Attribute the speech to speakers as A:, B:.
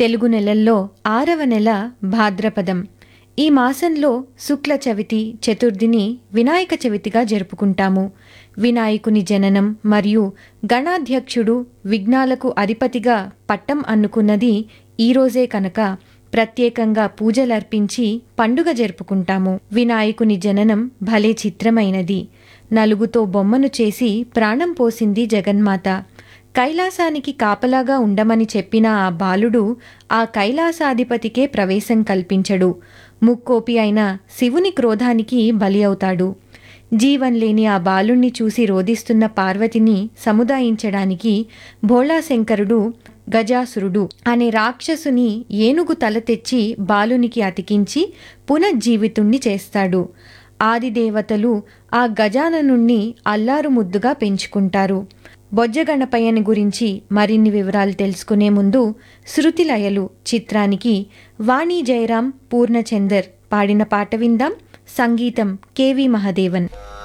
A: తెలుగు నెలల్లో ఆరవ నెల భాద్రపదం ఈ మాసంలో శుక్ల చవితి చతుర్థిని వినాయక చవితిగా జరుపుకుంటాము వినాయకుని జననం మరియు గణాధ్యక్షుడు విఘ్నాలకు అధిపతిగా పట్టం అన్నుకున్నది ఈరోజే కనుక ప్రత్యేకంగా పూజలర్పించి పండుగ జరుపుకుంటాము వినాయకుని జననం భలే చిత్రమైనది నలుగుతో బొమ్మను చేసి ప్రాణం పోసింది జగన్మాత కైలాసానికి కాపలాగా ఉండమని చెప్పిన ఆ బాలుడు ఆ కైలాసాధిపతికే ప్రవేశం కల్పించడు ముక్కోపి అయిన శివుని క్రోధానికి బలి అవుతాడు జీవం లేని ఆ బాలుణ్ణి చూసి రోధిస్తున్న పార్వతిని సముదాయించడానికి భోళాశంకరుడు గజాసురుడు అనే రాక్షసుని ఏనుగు తల తెచ్చి బాలునికి అతికించి పునఃజీవితుణ్ణి చేస్తాడు ఆదిదేవతలు ఆ గజాననుణ్ణి అల్లారు ముద్దుగా పెంచుకుంటారు బొజ్జగణపయ్యని గురించి మరిన్ని వివరాలు తెలుసుకునే ముందు శృతిలయలు చిత్రానికి వాణి జయరాం పూర్ణచందర్ పాడిన పాట విందాం సంగీతం కెవి మహదేవన్